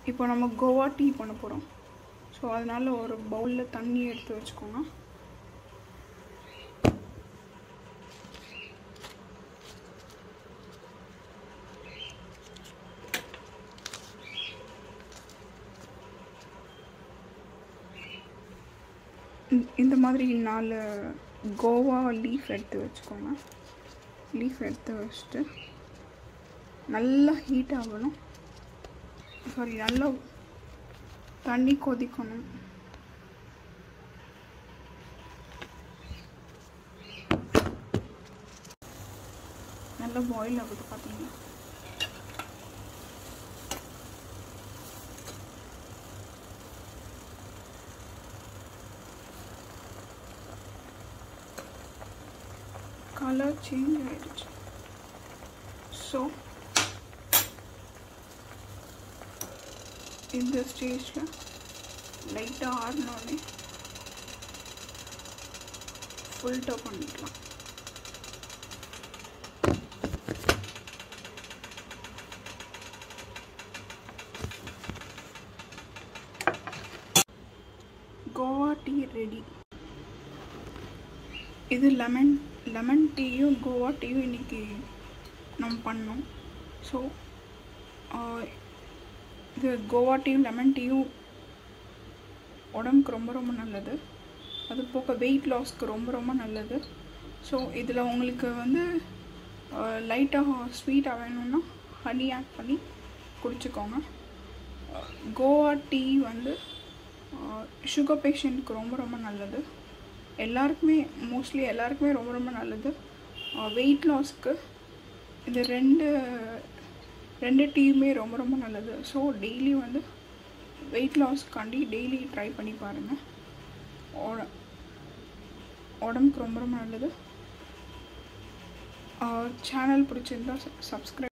இப்போ நம்ம கோவா டீ பண்ண போகிறோம் ஸோ அதனால் ஒரு பவுலில் தண்ணி எடுத்து வச்சுக்கோங்க இந்த- இந்த மாதிரி நாலு கோவா லீஃப் எடுத்து வச்சுக்கோங்க லீஃப் எடுத்து வச்சுட்டு நல்லா ஹீட் ஆகணும் சாரி நல்லா தண்ணி கொதிக்கணும் நல்லா பாயில் ஆகுது பார்த்தீங்கன்னா கலர் சேஞ்ச் ஆயிடுச்சு ஸோ இந்த ஸ்டேஜில் லைட்டாக ஆடினோடனே ஃபுல்ட்டாக பண்ணிக்கலாம் கோவா டீ ரெடி இது லெமன் லெமன் டீயும் கோவா டீயும் இன்றைக்கி நம்ம பண்ணோம் ஸோ இது கோவா டீயும் லெமன் டீயும் உடம்புக்கு ரொம்ப ரொம்ப நல்லது அது போக வெயிட் லாஸ்க்கு ரொம்ப ரொம்ப நல்லது ஸோ இதில் உங்களுக்கு வந்து லைட்டாக ஸ்வீட்டாக வேணும்னா ஹனி ஆட் பண்ணி குடிச்சுக்கோங்க அஹ், கோவா டீ வந்து சுகர் பேஷண்ட்க்கு ரொம்ப ரொம்ப நல்லது எல்லாருக்குமே மோஸ்ட்லி எல்லாருக்குமே ரொம்ப ரொம்ப நல்லது வெயிட் லாஸ்க்கு இது ரெண்டு ரெண்டு டீயுமே ரொம்ப ரொம்ப நல்லது ஸோ டெய்லி வந்து வெயிட் லாஸ்க்காண்டி டெய்லி ட்ரை பண்ணி பாருங்கள் உட உடம்புக்கு ரொம்ப ரொம்ப நல்லது சேனல் பிடிச்சிருந்தா சப்ஸ்கிரைப்